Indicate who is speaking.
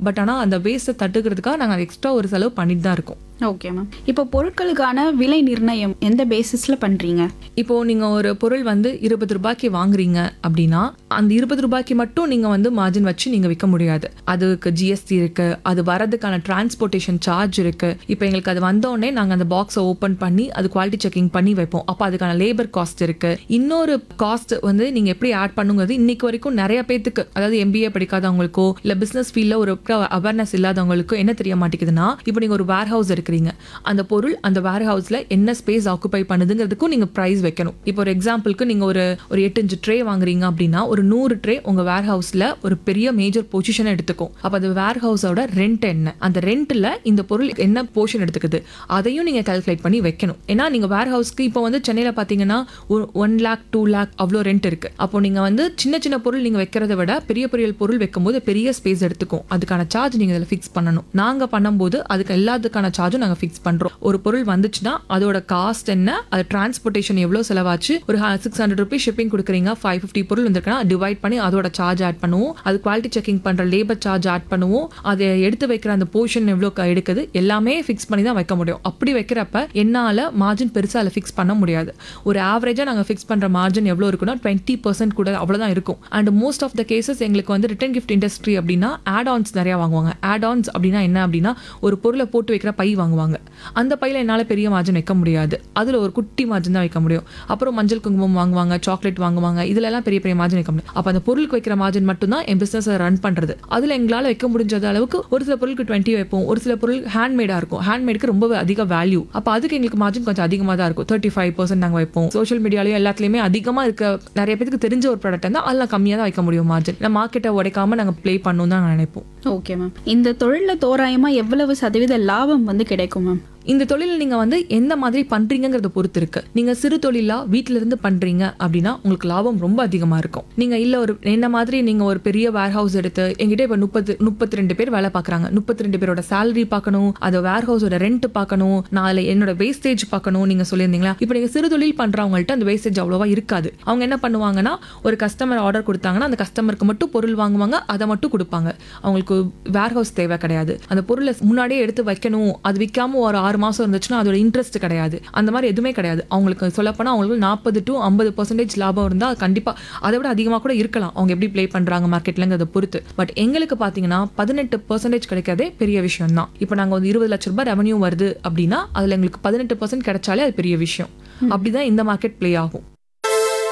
Speaker 1: but ஆனால் அந்த வேஸ்ட்டை தட்டுக்கிறதுக்காக நாங்கள் எக்ஸ்ட்ரா ஒரு செலவு பண்ணிட்டு தான் இருக்கோம்
Speaker 2: ஓகே மேம் இப்போ பொருட்களுக்கான விலை நிர்ணயம் எந்த பேசிஸ்ல பண்றீங்க
Speaker 1: இப்போ நீங்க ஒரு பொருள் வந்து இருபது ரூபாய்க்கு வாங்குறீங்க அப்படின்னா அந்த இருபது ரூபாய்க்கு மட்டும் நீங்க வந்து மார்ஜின் வச்சு நீங்க விற்க முடியாது அதுக்கு ஜிஎஸ்டி இருக்கு அது வரதுக்கான டிரான்ஸ்போர்ட்டேஷன் சார்ஜ் இருக்கு இப்போ எங்களுக்கு அது வந்தோடனே நாங்க அந்த பாக்ஸை ஓப்பன் பண்ணி அது குவாலிட்டி செக்கிங் பண்ணி வைப்போம் அப்போ அதுக்கான லேபர் காஸ்ட் இருக்கு இன்னொரு காஸ்ட் வந்து நீங்க எப்படி ஆட் பண்ணுங்கிறது இன்னைக்கு வரைக்கும் நிறைய பேத்துக்கு அதாவது எம்பிஏ படிக்காதவங்களுக்கோ இல்ல பிசினஸ் ஃபீல்ட்ல ஒரு அவேர்னஸ் இல்லாதவங்களுக்கோ என்ன தெரிய மாட்டேங்குதுன்னா இப்போ நீங்க ஒரு வேர் ஹவுஸ் இருக்கிறீங்க அந்த பொருள் அந்த வேர் ஹவுஸ்ல என்ன ஸ்பேஸ் ஆக்குபை பண்ணுதுங்கிறதுக்கும் நீங்க பிரைஸ் வைக்கணும் இப்போ ஒரு எக்ஸாம்பிளுக்கு நீங்க ஒரு ஒரு எட்டு இன்ச்சு ட்ரே வாங்குறீங்க அப்படின்னா ஒரு நூறு ட்ரே உங்க வேர் ஹவுஸ்ல ஒரு பெரிய மேஜர் பொசிஷன் எடுத்துக்கும் அப்ப அந்த வேர் ஹவுஸோட ரெண்ட் என்ன அந்த ரெண்ட்ல இந்த பொருள் என்ன போர்ஷன் எடுத்துக்குது அதையும் நீங்க கால்குலேட் பண்ணி வைக்கணும் ஏன்னா நீங்க வேர் ஹவுஸ்க்கு இப்போ வந்து சென்னையில பாத்தீங்கன்னா ஒன் லேக் டூ லேக் அவ்வளோ ரெண்ட் இருக்கு அப்போ நீங்க வந்து சின்ன சின்ன பொருள் நீங்க வைக்கிறத விட பெரிய பெரிய பொருள் வைக்கும்போது பெரிய ஸ்பேஸ் எடுத்துக்கும் அதுக்கான சார்ஜ் நீங்க இதில் ஃபிக்ஸ் பண்ணணும் நாங்க பண்ணும்போது அதுக்கு எல்லாத்துக்கான சார்ஜும் நாங்க ஃபிக்ஸ் பண்றோம் ஒரு பொருள் வந்துச்சுன்னா அதோட காஸ்ட் என்ன அது டிரான்ஸ்போர்ட்டேஷன் எவ்வளவு செலவாச்சு ஒரு சிக்ஸ் ஹண்ட்ரட் ருபீஸ் ஷிப்பிங் கொடுக்குறீங்க ஃபைவ் ஃபிஃப்டி பொருள் வந்திருக்குன்னா டிவைட் பண்ணி அதோட சார்ஜ் ஆட் பண்ணுவோம் அது குவாலிட்டி செக்கிங் பண்ற லேபர் சார்ஜ் ஆட் பண்ணுவோம் அதை எடுத்து வைக்கிற அந்த போர்ஷன் எவ்வளோ க- எடுக்குது எல்லாமே ஃபிக்ஸ் பண்ணி தான் வைக்க முடியும் அப்படி வைக்கிறப்ப என்னால மார்ஜின் பெருசா அதில் ஃபிக்ஸ் பண்ண முடியாது ஒரு ஆவரேஜா நாங்க ஃபிக்ஸ் பண்ற மார்ஜின் எவ்வளோ இருக்குன்னா டுவெண்ட்டி பர்சன்ட் கூட அவ்வளவுதான் இருக்கும் and most of the cases எங்களுக்கு வந்து ரிட்டன் கிஃப்ட் இண்டஸ்ட்ரி அப்படின்னா ஆட் ஆன்ஸ் நிறைய வாங்குவாங்க ஆட் ஆன்ஸ் அப்படின்னா என்ன அப்படின்னா ஒரு பொருளை போட்டு வைக்கிற பை வாங்குவாங்க அந்த பையில என்னால பெரிய மார்ஜின் வைக்க முடியாது அதுல ஒரு குட்டி மார்ஜின் தான் வைக்க முடியும் அப்புறம் மஞ்சள் குங்குமம் வாங்குவாங்க சாக்லேட் வாங்குவாங்க இதுல எல்லாம் பெரிய பெரிய மார்ஜின் வைக்க முடியும் அப்ப அந்த பொருளுக்கு வைக்கிற மார்ஜின் மட்டும் தான் என் பிசினஸ் ரன் பண்றது அதுல எங்களால வைக்க முடிஞ்ச அளவுக்கு ஒரு சில பொருளுக்கு டுவெண்ட்டி வைப்போம் ஒரு சில பொருள் ஹேண்ட்மேடா இருக்கும் ஹேண்ட்மேடுக்கு ரொம்ப அதிக வேல்யூ அப்ப அதுக்கு எங்களுக்கு மார்ஜின் கொஞ்சம் அதிகமா தான் இருக்கும் தேர்ட்டி ஃபைவ் பர்சன்ட் நாங்க வைப்போம் சோஷியல் மீடியாலயும் எல்லாத்துலயுமே அதிகமா இருக்க நிறைய பேருக்கு தெரிஞ்ச ஒரு ப்ராடக்ட் இருந்தால் அதெல்லாம் கம்மியா தான் வைக்க முடியும் மார்ஜின் நம்ம மார்க்கெட்டை உடைக்காம நாங்க ப்ளே பண்ணணும் தான் நினைப்போம்
Speaker 2: ஓகே மேம் இந்த தொழில்ல தோராயமா எவ்வளவு சதவீத லாபம் வந்து கிடைக்கும் மேம்
Speaker 1: இந்த தொழில் நீங்க வந்து எந்த மாதிரி பண்றீங்கங்கிறத பொறுத்து இருக்கு நீங்க சிறு தொழிலா வீட்ல இருந்து பண்றீங்க அப்படின்னா உங்களுக்கு லாபம் ரொம்ப அதிகமா இருக்கும் நீங்க இல்ல ஒரு என்ன மாதிரி நீங்க ஒரு பெரிய வேர் ஹவுஸ் எடுத்து எங்கிட்ட இப்ப முப்பது முப்பத்தி ரெண்டு பேர் வேலை பாக்குறாங்க முப்பத்தி ரெண்டு பேரோட சேலரி பார்க்கணும் அது வேர் ஹவுஸோட ரெண்ட் பார்க்கணும் நாளை என்னோட வேஸ்டேஜ் பார்க்கணும் நீங்க சொல்லியிருந்தீங்களா இப்போ நீங்க சிறு தொழில் பண்றவங்கள்ட்ட அந்த வேஸ்டேஜ் அவ்வளவா இருக்காது அவங்க என்ன பண்ணுவாங்கன்னா ஒரு கஸ்டமர் ஆர்டர் கொடுத்தாங்கன்னா அந்த கஸ்டமருக்கு மட்டும் பொருள் வாங்குவாங்க அதை மட்டும் கொடுப்பாங்க அவங்களுக்கு வேர் ஹவுஸ் தேவை கிடையாது அந்த பொருளை முன்னாடியே எடுத்து வைக்கணும் அது விற்காம ஒரு ஆறு மாசம் இருந்துச்சுன்னா அதோட இன்ட்ரெஸ்ட் கிடையாது அந்த மாதிரி எதுவுமே கிடையாது அவங்களுக்கு சொல்லப்போனா அவங்களுக்கு நாற்பது டு ஐம்பது பர்சன்டேஜ் லாபம் இருந்தால் கண்டிப்பா அதை விட அதிகமாக கூட இருக்கலாம் அவங்க எப்படி ப்ளே பண்றாங்க மார்க்கெட்லங்கிறத பொறுத்து பட் எங்களுக்கு பார்த்தீங்கன்னா பதினெட்டு பர்சன்டேஜ் கிடைக்கிறதே பெரிய விஷயம் தான் இப்போ நாங்கள் வந்து இருபது லட்ச ரூபாய் ரெவன்யூ வருது அப்படின்னா அதில் எங்களுக்கு பதினெட்டு பர்சன்ட் கிடைச்சாலே அது பெரிய விஷயம் அப்படிதான் இந்த மார்க்கெட் ப்ளே ஆகும்